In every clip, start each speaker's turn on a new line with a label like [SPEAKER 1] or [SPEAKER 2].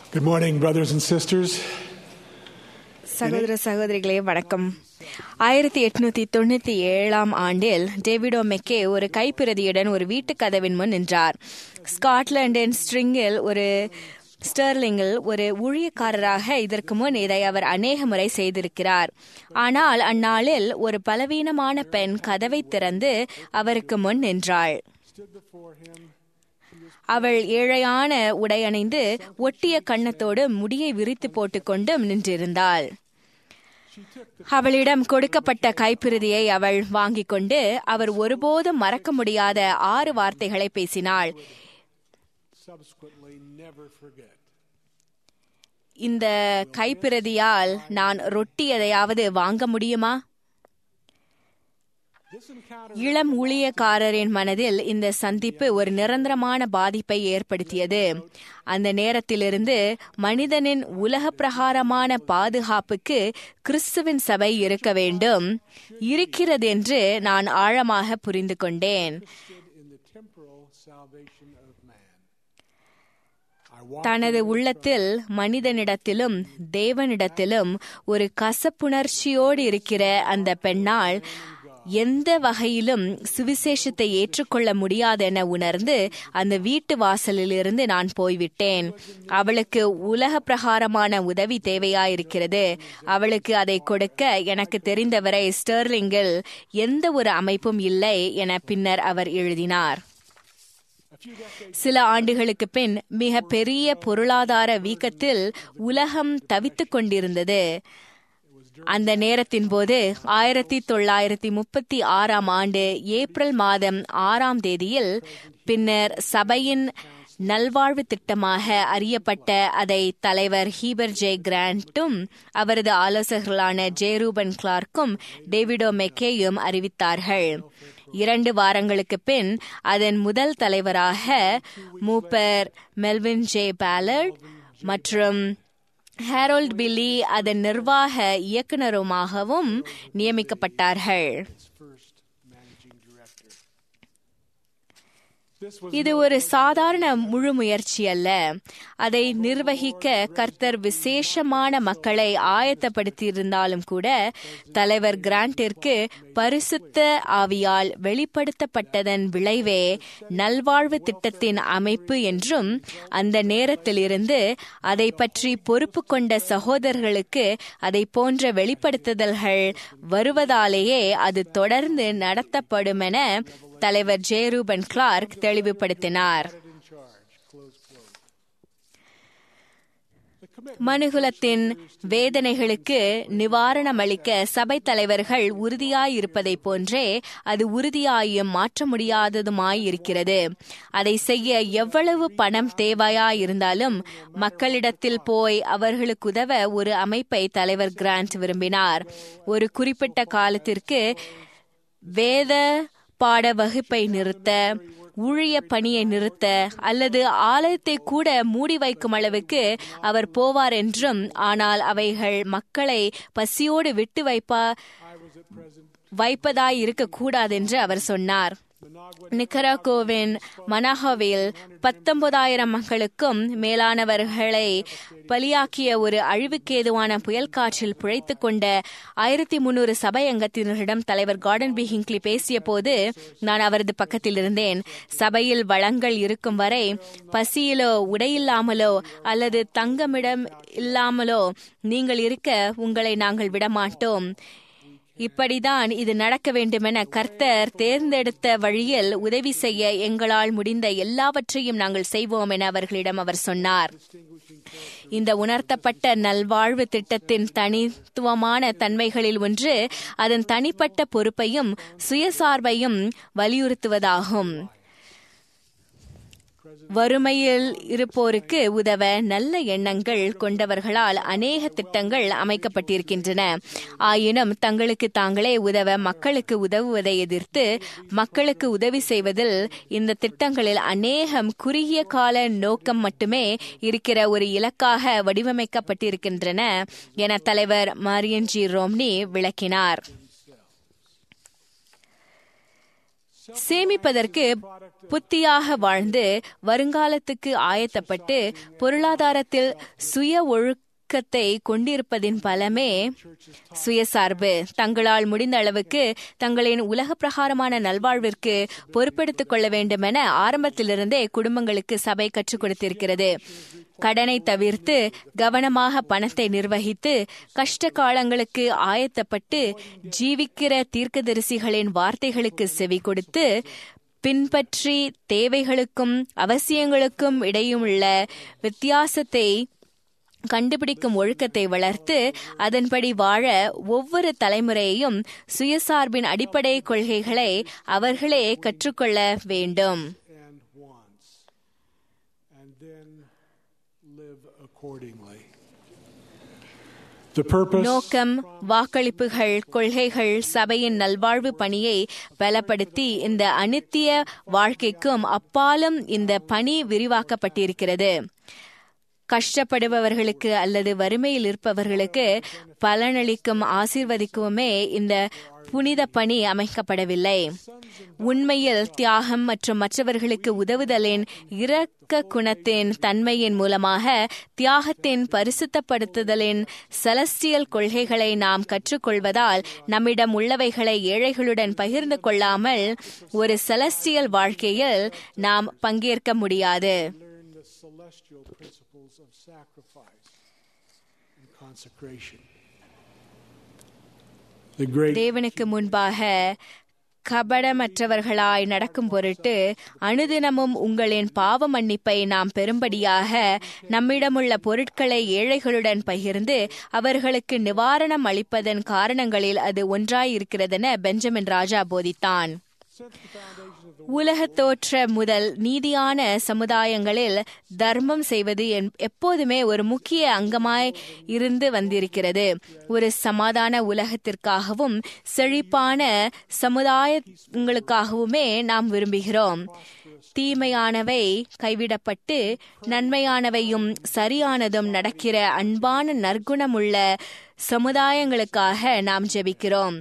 [SPEAKER 1] Good morning, brothers and sisters.
[SPEAKER 2] சகோதர சகோதரிகளே வணக்கம் ஆயிரத்தி எட்நூத்தி தொண்ணூத்தி ஏழாம் ஆண்டில் டேவிடோ மெக்கே ஒரு கைப்பிரதியுடன் ஒரு வீட்டு கதவின் முன் நின்றார் ஸ்காட்லாண்டின் ஸ்ட்ரிங்கில் ஒரு ஸ்டெர்லிங்கில் ஒரு ஊழியக்காரராக இதற்கு முன் இதை அவர் அநேக முறை செய்திருக்கிறார் ஆனால் அந்நாளில் ஒரு பலவீனமான பெண் கதவை திறந்து அவருக்கு முன் நின்றாள் அவள் ஏழையான உடையணிந்து ஒட்டிய கன்னத்தோடு முடியை விரித்து போட்டுக்கொண்டும் நின்றிருந்தாள் அவளிடம் கொடுக்கப்பட்ட கைப்பிரதியை அவள் வாங்கிக் கொண்டு அவர் ஒருபோதும் மறக்க முடியாத ஆறு வார்த்தைகளை பேசினாள்
[SPEAKER 1] Subsequently, never forget.
[SPEAKER 2] இந்த கைப்பிரதியால் நான் ரொட்டி எதையாவது வாங்க முடியுமா
[SPEAKER 1] This encounter
[SPEAKER 2] இளம் ஊழியக்காரரின் மனதில் இந்த சந்திப்பு ஒரு நிரந்தரமான பாதிப்பை ஏற்படுத்தியது அந்த நேரத்திலிருந்து மனிதனின் உலக பிரகாரமான பாதுகாப்புக்கு கிறிஸ்துவின் சபை இருக்க வேண்டும் இருக்கிறது என்று நான் ஆழமாக புரிந்து கொண்டேன்
[SPEAKER 1] in the temporal salvation of man. I walk
[SPEAKER 2] தனது உள்ளத்தில் மனிதனிடத்திலும் தேவனிடத்திலும் ஒரு கசப்புணர்ச்சியோடு இருக்கிற அந்த பெண்ணால் எந்த வகையிலும் சுவிசேஷத்தை ஏற்றுக்கொள்ள முடியாதென உணர்ந்து அந்த வீட்டு வாசலிலிருந்து நான் போய்விட்டேன் அவளுக்கு உலக பிரகாரமான உதவி தேவையாயிருக்கிறது அவளுக்கு அதை கொடுக்க எனக்கு தெரிந்தவரை ஸ்டெர்லிங்கில் எந்த ஒரு அமைப்பும் இல்லை என பின்னர் அவர் எழுதினார் சில ஆண்டுகளுக்கு பின் மிக பெரிய பொருளாதார வீக்கத்தில் உலகம் தவித்துக் கொண்டிருந்தது அந்த நேரத்தின் போது ஆயிரத்தி தொள்ளாயிரத்தி முப்பத்தி ஆறாம் ஆண்டு ஏப்ரல் மாதம் ஆறாம் தேதியில் பின்னர் சபையின் நல்வாழ்வு திட்டமாக அறியப்பட்ட அதை தலைவர் ஹீபர் ஜே கிராண்டும் அவரது ஆலோசகர்களான ஜே ரூபன் கிளார்க்கும் டேவிடோ மெக்கேயும் அறிவித்தார்கள் இரண்டு வாரங்களுக்கு பின் அதன் முதல் தலைவராக மூப்பர் மெல்வின் ஜே பேலர்ட் மற்றும் ஹேரோல்ட் பில்லி அதன் நிர்வாக இயக்குனருமாகவும் நியமிக்கப்பட்டார்கள்
[SPEAKER 1] first managing director. This was
[SPEAKER 2] இது ஒரு சாதாரண முழு முயற்சி அல்ல அதை நிர்வகிக்க கர்த்தர் விசேஷமான மக்களை ஆயத்தப்படுத்தியிருந்தாலும் கூட தலைவர் கிராண்டிற்கு பரிசுத்த ஆவியால் வெளிப்படுத்தப்பட்டதன் விளைவே நல்வாழ்வு திட்டத்தின் அமைப்பு என்றும் அந்த நேரத்திலிருந்து அதை பற்றி பொறுப்பு கொண்ட சகோதரர்களுக்கு அதை போன்ற வெளிப்படுத்துதல்கள் வருவதாலேயே அது தொடர்ந்து நடத்தப்படும் என தலைவர் ஜே ரூபன் கிளார்க் தெளிவுபடுத்தினார்
[SPEAKER 1] in charge. Close quote. The commitment
[SPEAKER 2] மனுகுலத்தின் வேதனைகளுக்கு நிவாரணம் அளிக்க சபை தலைவர்கள் உறுதியாயிருப்பதைப் போன்றே அது உறுதியாயும் மாற்ற முடியாததுமாய் இருக்கிறது அதை செய்ய எவ்வளவு பணம் தேவையாயிருந்தாலும் மக்களிடத்தில் போய் அவர்களுக்கு உதவ ஒரு அமைப்பை தலைவர் கிராண்ட் விரும்பினார் ஒரு குறிப்பிட்ட காலத்திற்கு வேத பாட வகுப்பை நிறுத்த ஊழிய பணியை நிறுத்த அல்லது ஆலயத்தை கூட மூடி வைக்கும் அளவுக்கு அவர் போவார் என்றும் ஆனால் அவைகள் மக்களை பசியோடு விட்டு வைப்பா வைப்பதாய் இருக்கக்கூடாதென்று அவர் சொன்னார் நிக்கராகோவின் மனாகோவில் பத்தொன்பதாயிரம் மக்களுக்கும் மேலானவர்களை பலியாக்கிய ஒரு அழிவுக்கேதுவான புயல் காற்றில் பிழைத்துக் கொண்ட ஆயிரத்தி முன்னூறு சபை அங்கத்தினரிடம் தலைவர் கார்டன் பி ஹிங்க்லி பேசிய போது நான் அவரது பக்கத்தில் இருந்தேன் சபையில் வளங்கள் இருக்கும் வரை பசியிலோ உடையில்லாமலோ அல்லது தங்கமிடம் இல்லாமலோ நீங்கள் இருக்க உங்களை நாங்கள் விடமாட்டோம் இப்படிதான் இது நடக்க வேண்டுமென கர்த்தர் தேர்ந்தெடுத்த வழியில் உதவி செய்ய எங்களால் முடிந்த எல்லாவற்றையும் நாங்கள் செய்வோம் என அவர்களிடம் அவர் சொன்னார் இந்த உணர்த்தப்பட்ட நல்வாழ்வு திட்டத்தின் தனித்துவமான தன்மைகளில் ஒன்று அதன் தனிப்பட்ட பொறுப்பையும் சுயசார்பையும் வலியுறுத்துவதாகும் வறுமையில் இருப்போருக்கு உதவ நல்ல எண்ணங்கள் கொண்டவர்களால் அநேக திட்டங்கள் அமைக்கப்பட்டிருக்கின்றன ஆயினும் தங்களுக்கு தாங்களே உதவ மக்களுக்கு உதவுவதை எதிர்த்து மக்களுக்கு உதவி செய்வதில் இந்த திட்டங்களில் அநேகம் குறுகிய கால நோக்கம் மட்டுமே இருக்கிற ஒரு இலக்காக வடிவமைக்கப்பட்டிருக்கின்றன என தலைவர் மாரியன் ஜி ரோம்னி விளக்கினார் சேமிப்பதற்கு புத்தியாக வாழ்ந்து வருங்காலத்துக்கு ஆயத்தப்பட்டு பொருளாதாரத்தில் சுய ஒழுக்கத்தை கொண்டிருப்பதின் பலமே சுயசார்பு தங்களால் முடிந்த அளவுக்கு தங்களின் உலக பிரகாரமான நல்வாழ்விற்கு பொறுப்பெடுத்துக் கொள்ள வேண்டுமென ஆரம்பத்திலிருந்தே குடும்பங்களுக்கு சபை கற்றுக் கொடுத்திருக்கிறது கடனை தவிர்த்து கவனமாக பணத்தை நிர்வகித்து கஷ்ட காலங்களுக்கு ஆயத்தப்பட்டு ஜீவிக்கிற தீர்க்கதரிசிகளின் வார்த்தைகளுக்கு செவி கொடுத்து பின்பற்றி தேவைகளுக்கும் அவசியங்களுக்கும் இடையுமுள்ள வித்தியாசத்தை கண்டுபிடிக்கும் ஒழுக்கத்தை வளர்த்து அதன்படி வாழ ஒவ்வொரு தலைமுறையையும் சுயசார்பின் அடிப்படை கொள்கைகளை அவர்களே கற்றுக்கொள்ள வேண்டும்
[SPEAKER 1] and wants, and then live accordingly. The purpose
[SPEAKER 2] நோக்கம் வாக்களிப்புகள் கொள்கைகள் சபையின் நல்வாழ்வு பணியை பலப்படுத்தி இந்த அனித்திய வாழ்க்கைக்கும் அப்பாலும் இந்த பணி விரிவாக்கப்பட்டிருக்கிறது கஷ்டப்படுபவர்களுக்கு அல்லது வறுமையில் இருப்பவர்களுக்கு பலனளிக்கும் ஆசீர்வதிக்குமே இந்த புனித பணி அமைக்கப்படவில்லை உண்மையில் தியாகம் மற்றும் மற்றவர்களுக்கு உதவுதலின் இரக்க குணத்தின் தன்மையின் மூலமாக தியாகத்தின் பரிசுத்தப்படுத்துதலின் செலஸ்டியல் கொள்கைகளை நாம் கற்றுக்கொள்வதால் நம்மிடம் உள்ளவைகளை ஏழைகளுடன் பகிர்ந்து கொள்ளாமல் ஒரு செலஸ்டியல் வாழ்க்கையில் நாம் பங்கேற்க முடியாது
[SPEAKER 1] learn the celestial principles of sacrifice and consecration. The great
[SPEAKER 2] தேவனுக்கு முன்பாக கபடமற்றவர்களாய் நடக்கும் பொருட்டு அனுதினமும் உங்களின் பாவ மன்னிப்பை நாம் பெறும்படியாக நம்மிடமுள்ள பொருட்களை ஏழைகளுடன் பகிர்ந்து அவர்களுக்கு நிவாரணம் அளிப்பதன் காரணங்களில் அது ஒன்றாயிருக்கிறதென பெஞ்சமின் ராஜா போதித்தான்
[SPEAKER 1] since the foundation of the
[SPEAKER 2] உலகத் தோற்ற முதல் நீதியான சமுதாயங்களில் தர்மம் செய்வது என்- எப்போதுமே ஒரு முக்கிய அங்கமாய் இருந்து வந்திருக்கிறது ஒரு சமாதான உலகத்திற்காகவும் செழிப்பான சமுதாயங்களுக்காகவுமே நாம் விரும்புகிறோம் தீமையானவை கைவிடப்பட்டு நன்மையானவையும் சரியானதும் நடக்கிற அன்பான நற்குணமுள்ள சமுதாயங்களுக்காக நாம் ஜெபிக்கிறோம்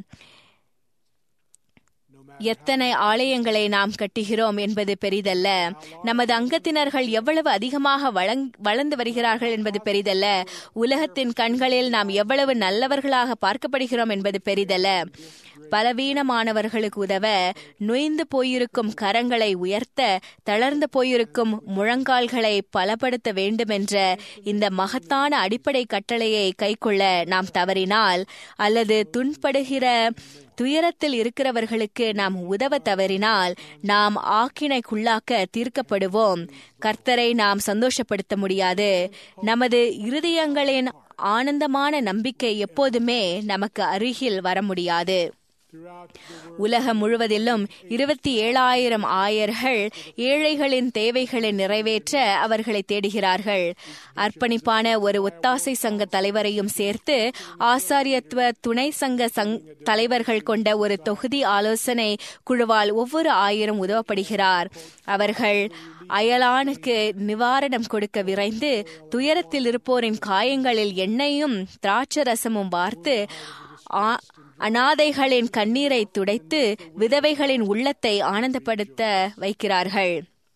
[SPEAKER 2] எத்தனை ஆலயங்களை நாம் கட்டுகிறோம் என்பது பெரிதல்ல நமது அங்கத்தினர்கள் எவ்வளவு அதிகமாக வளங் வளர்ந்து வருகிறார்கள் என்பது பெரிதல்ல உலகத்தின் கண்களில் நாம் எவ்வளவு நல்லவர்களாக பார்க்கப்படுகிறோம் என்பது பெரிதல்ல பலவீனமானவர்களுக்கு உதவ நொய்ந்து போயிருக்கும் கரங்களை உயர்த்த தளர்ந்து போயிருக்கும் முழங்கால்களை பலப்படுத்த வேண்டுமென்ற இந்த மகத்தான அடிப்படை கட்டளையை கைக்கொள்ள நாம் தவறினால் அல்லது துன்படுகிற துயரத்தில் இருக்கிறவர்களுக்கு நாம் உதவ தவறினால் நாம் ஆக்கினைக்குள்ளாக்க தீர்க்கப்படுவோம் கர்த்தரை நாம் சந்தோஷப்படுத்த முடியாது நமது இருதயங்களின் ஆனந்தமான நம்பிக்கை எப்போதுமே நமக்கு அருகில் வர முடியாது
[SPEAKER 1] throughout the world.
[SPEAKER 2] உலகம் முழுவதிலும் இருபத்தி ஏழாயிரம் ஆயர்கள் ஏழைகளின் தேவைகளை நிறைவேற்ற அவர்களை தேடுகிறார்கள் அர்ப்பணிப்பான ஒரு ஒத்தாசை சங்க தலைவரையும் சேர்த்து ஆசாரியத்துவ துணை சங்க சங் தலைவர்கள் கொண்ட ஒரு தொகுதி ஆலோசனை குழுவால் ஒவ்வொரு ஆயிரம் உதவப்படுகிறார் அவர்கள் அயலானுக்கு நிவாரணம் கொடுக்க விரைந்து துயரத்தில் இருப்போரின் காயங்களில் எண்ணெயும் திராட்சரசமும் வார்த்து ஆ- அனாதைகளின் கண்ணீரை துடைத்து விதவைகளின் உள்ளத்தை ஆனந்தப்படுத்த வைக்கிறார்கள்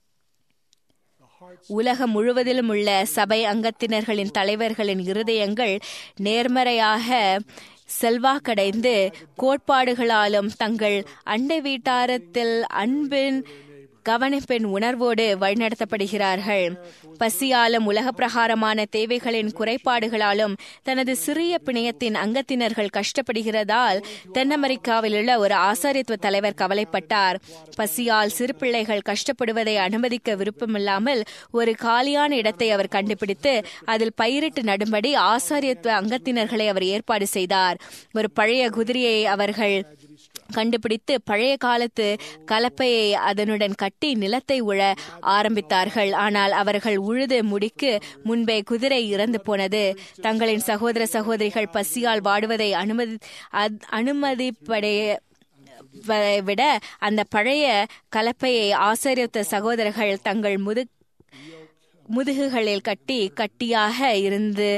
[SPEAKER 2] உலகம் முழுவதிலும் உள்ள சபை அங்கத்தினர்களின் தலைவர்களின் இருதயங்கள் நேர்மறையாக செல்வாக்கடைந்து கோட்பாடுகளாலும் தங்கள் அண்டை வீட்டாரத்தில் அன்பின் கவனிப்பின் உணர்வோடு வழிநடத்தப்படுகிறார்கள் பசியாலும் உலக பிரகாரமான தேவைகளின் குறைபாடுகளாலும் தனது சிறிய பிணையத்தின் அங்கத்தினர்கள் கஷ்டப்படுகிறதால் தென் அமெரிக்காவில் உள்ள ஒரு ஆசாரியத்துவ தலைவர் கவலைப்பட்டார் பசியால் சிறு பிள்ளைகள் கஷ்டப்படுவதை அனுமதிக்க விருப்பமில்லாமல் ஒரு காலியான இடத்தை அவர் கண்டுபிடித்து அதில் பயிரிட்டு நடும்படி ஆசாரியத்துவ அங்கத்தினர்களை அவர் ஏற்பாடு செய்தார் ஒரு பழைய குதிரையை அவர்கள் கண்டுபிடித்து பழைய காலத்து கலப்பையை அதனுடன் கட்டி நிலத்தை உழ ஆரம்பித்தார்கள் ஆனால் அவர்கள் உழுது முடிக்கு முன்பே குதிரை இறந்து போனது தங்களின் சகோதர சகோதரிகள் பசியால் வாடுவதை அனுமதி அத்- அனுமதிப்படைய வ- விட அந்த பழைய கலப்பையை ஆசிரியத்த சகோதரர்கள் தங்கள் முது முதுகுகளில் கட்டி கட்டியாக இருந்து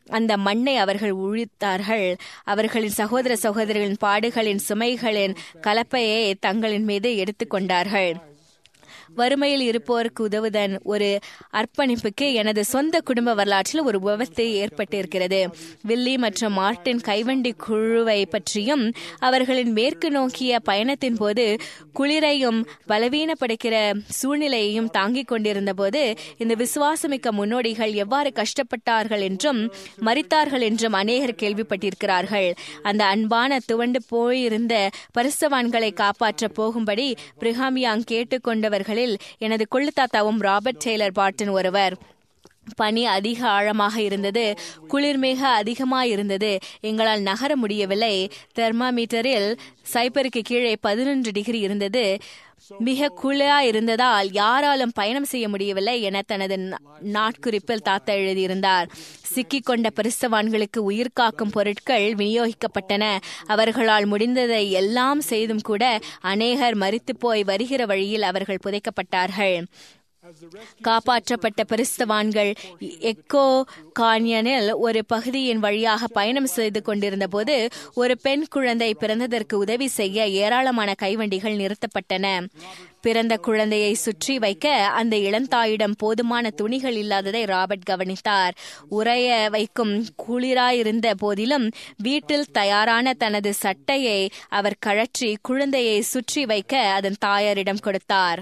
[SPEAKER 2] அந்த மண்ணை அவர்கள் உழித்தார்கள் அவர்களின் சகோதர சகோதரிகளின் பாடுகளின் சுமைகளின் கலப்பையை தங்களின் மீது எடுத்துக்கொண்டார்கள் வறுமையில் இருப்போருக்கு உதவுதன் ஒரு அர்ப்பணிப்புக்கு எனது சொந்த குடும்ப வரலாற்றில் ஒரு விபத்து ஏற்பட்டிருக்கிறது வில்லி மற்றும் மார்டின் கைவண்டி குழுவை பற்றியும் அவர்களின் மேற்கு நோக்கிய பயணத்தின் போது குளிரையும் பலவீனப்படுகிற சூழ்நிலையையும் தாங்கிக் கொண்டிருந்த போது இந்த விசுவாசமிக்க முன்னோடிகள் எவ்வாறு கஷ்டப்பட்டார்கள் என்றும் மறித்தார்கள் என்றும் அநேகர் கேள்விப்பட்டிருக்கிறார்கள் அந்த அன்பான துவண்டு போயிருந்த பரிசவான்களை காப்பாற்ற போகும்படி பிரிகாமியாங் கேட்டுக்கொண்டவர்களில் எனது கொள்ளுத்தாத்தாவும் ராபர்ட் டெய்லர் பாட்டன் ஒருவர் பனி அதிக ஆழமாக இருந்தது குளிர் மிக அதிகமாக இருந்தது எங்களால் நகர முடியவில்லை தெர்மாமீட்டரில் சைபருக்கு கீழே பதினொன்று டிகிரி இருந்தது மிக குளிரா இருந்ததால் யாராலும் பயணம் செய்ய முடியவில்லை என தனது நாட்குறிப்பில் தாத்தா எழுதியிருந்தார் சிக்கிக் கொண்ட பரிசவான்களுக்கு உயிர் காக்கும் பொருட்கள் விநியோகிக்கப்பட்டன அவர்களால் முடிந்ததை எல்லாம் செய்தும் கூட அநேகர் மறித்து போய் வருகிற வழியில் அவர்கள் புதைக்கப்பட்டார்கள் காப்பாற்றப்பட்ட பரிசுத்தவான்கள் எக்கோ கான்யனில் ஒரு பகுதியின் வழியாக பயணம் செய்து கொண்டிருந்த போது ஒரு பெண் குழந்தை பிறந்ததற்கு உதவி செய்ய ஏராளமான கைவண்டிகள் நிறுத்தப்பட்டன பிறந்த குழந்தையை சுற்றி வைக்க அந்த இளந்தாயிடம் போதுமான துணிகள் இல்லாததை ராபர்ட் கவனித்தார் உரைய வைக்கும் குளிராயிருந்த போதிலும் வீட்டில் தயாரான தனது சட்டையை அவர் கழற்றி குழந்தையை சுற்றி வைக்க அதன் தாயாரிடம் கொடுத்தார்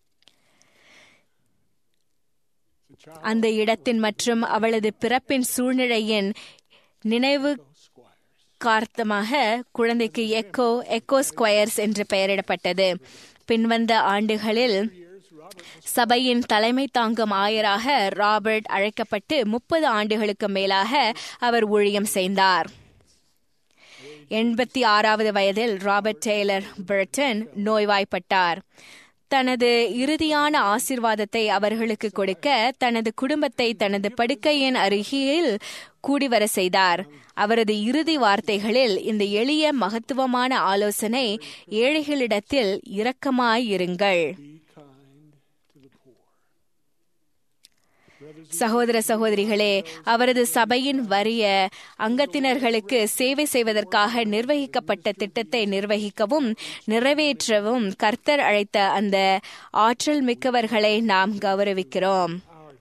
[SPEAKER 2] அந்த இடத்தின் மற்றும் அவளது பிறப்பின் சூழ்நிலையின் நினைவு கார்த்தமாக குழந்தைக்கு எக்கோ எக்கோ ஸ்கொயர்ஸ் என்று பெயரிடப்பட்டது பின்வந்த ஆண்டுகளில் சபையின் தலைமை தாங்கும் ஆயராக ராபர்ட் அழைக்கப்பட்டு முப்பது ஆண்டுகளுக்கு மேலாக அவர் ஊழியம் செய்தார் எண்பத்தி ஆறாவது வயதில் ராபர்ட் டெய்லர் பிரிட்டன் நோய்வாய்ப்பட்டார் தனது இறுதியான ஆசிர்வாதத்தை அவர்களுக்கு கொடுக்க தனது குடும்பத்தை தனது படுக்கையின் அருகில் கூடிவர செய்தார் அவரது இறுதி வார்த்தைகளில் இந்த எளிய மகத்துவமான ஆலோசனை ஏழைகளிடத்தில் இரக்கமாயிருங்கள் சகோதர சகோதரிகளே அவரது சபையின் வறிய அங்கத்தினர்களுக்கு சேவை செய்வதற்காக நிர்வகிக்கப்பட்ட திட்டத்தை நிர்வகிக்கவும் நிறைவேற்றவும் கர்த்தர் அழைத்த அந்த ஆற்றல் மிக்கவர்களை நாம் கௌரவிக்கிறோம்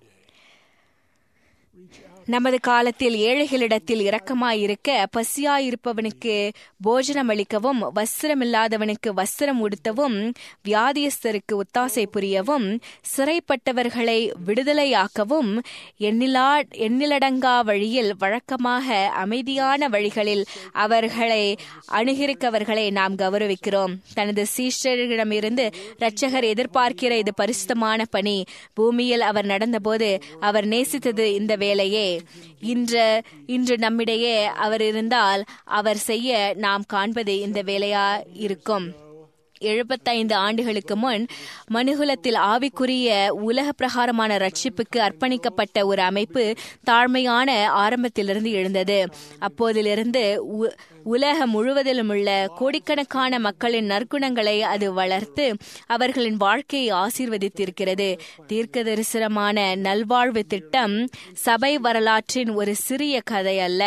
[SPEAKER 2] நமது காலத்தில் ஏழைகளிடத்தில் இரக்கமாயிருக்க பசியாயிருப்பவனுக்கு போஜனம் அளிக்கவும் வஸ்திரமில்லாதவனுக்கு வஸ்திரம் உடுத்தவும் வியாதியஸ்தருக்கு ஒத்தாசை புரியவும் சிறைப்பட்டவர்களை விடுதலையாக்கவும் எண்ணிலா எண்ணிலடங்கா வழியில் வழக்கமாக அமைதியான வழிகளில் அவர்களை அணுகிருக்கவர்களை நாம் கௌரவிக்கிறோம் தனது சீஷரிடமிருந்து இரட்சகர் எதிர்பார்க்கிற இது பரிசுத்தமான பணி பூமியில் அவர் நடந்தபோது அவர் நேசித்தது இந்த வேலையே இன்று இன்று நம்மிடையே அவர் இருந்தால் அவர் செய்ய நாம் காண்பது இந்த வேலையா இருக்கும் எழுபத்தைந்து ஆண்டுகளுக்கு முன் மனுகுலத்தில் ஆவிக்குரிய உலக பிரகாரமான ரட்சிப்புக்கு அர்ப்பணிக்கப்பட்ட ஒரு அமைப்பு தாழ்மையான ஆரம்பத்திலிருந்து எழுந்தது அப்போதிலிருந்து உலகம் முழுவதிலும் உள்ள கோடிக்கணக்கான மக்களின் நற்குணங்களை அது வளர்த்து அவர்களின் வாழ்க்கையை ஆசீர்வதித்திருக்கிறது தீர்க்க தரிசனமான நல்வாழ்வு திட்டம் சபை வரலாற்றின் ஒரு சிறிய கதை அல்ல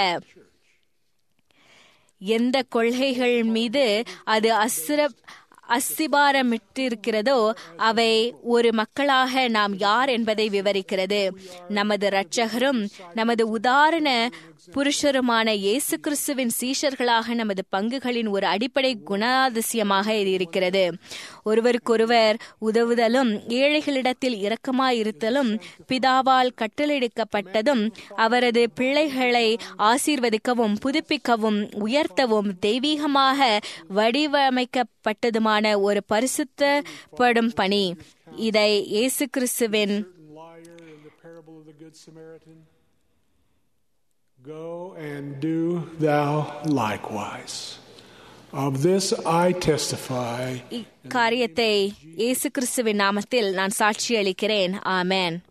[SPEAKER 2] எந்த கொள்கைகள் மீது அது அசுர அஸ்திபாரமிட்டிருக்கிறதோ அவை ஒரு மக்களாக நாம் யார் என்பதை விவரிக்கிறது நமது இரட்சகரும் நமது உதாரண புருஷருமான இயேசு கிறிஸ்துவின் சீஷர்களாக நமது பங்குகளின் ஒரு அடிப்படை குணாதிசயமாக இது இருக்கிறது ஒருவருக்கொருவர் உதவுதலும் ஏழைகளிடத்தில் இரக்கமாயிருத்தலும் பிதாவால் கட்டளையிடப்பட்டதும் அவரது பிள்ளைகளை ஆசீர்வதிக்கவும் புதுப்பிக்கவும் உயர்த்தவும் தெய்வீகமாக வடிவமைக்கப்பட்டதுமான ஒரு பரிசுத்தப்படும் பணி இதை இயேசு கிறிஸ்துவின்
[SPEAKER 1] Go and do thou likewise. Of this I testify.
[SPEAKER 2] இக்காரியத்தை இயேசு கிறிஸ்துவின் நாமத்தில் நான் சாட்சி அளிக்கிறேன் ஆமேன்